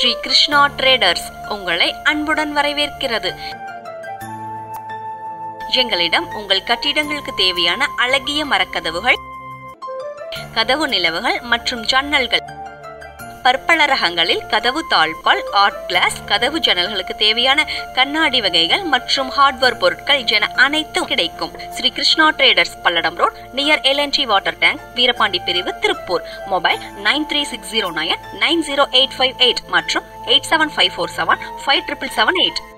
Sri Krishna traders உங்களை அன்புடன் வரவேற்கிறது எங்களிடம் உங்கள் கட்டிடங்களுக்கு தேவையான அழகிய மரக்கதவுகள் கதவு நிலவுகள் மற்றும் ஜன்னல்கள் பற்பல ரகங்களில் கதவு தாழ்பால் ஆர்ட் கிளாஸ் கதவு ஜன்னல்களுக்கு தேவையான கண்ணாடி வகைகள் மற்றும் ஹார்ட்வேர் பொருட்கள் என அனைத்தும் கிடைக்கும் Shri Krishna traders Palladam road near LNT water tank Veerapandi பிரிவு Tiruppur mobile nine three six zero nine nine zero eight five eight மற்றும் eight seven five four seven five triple seven eight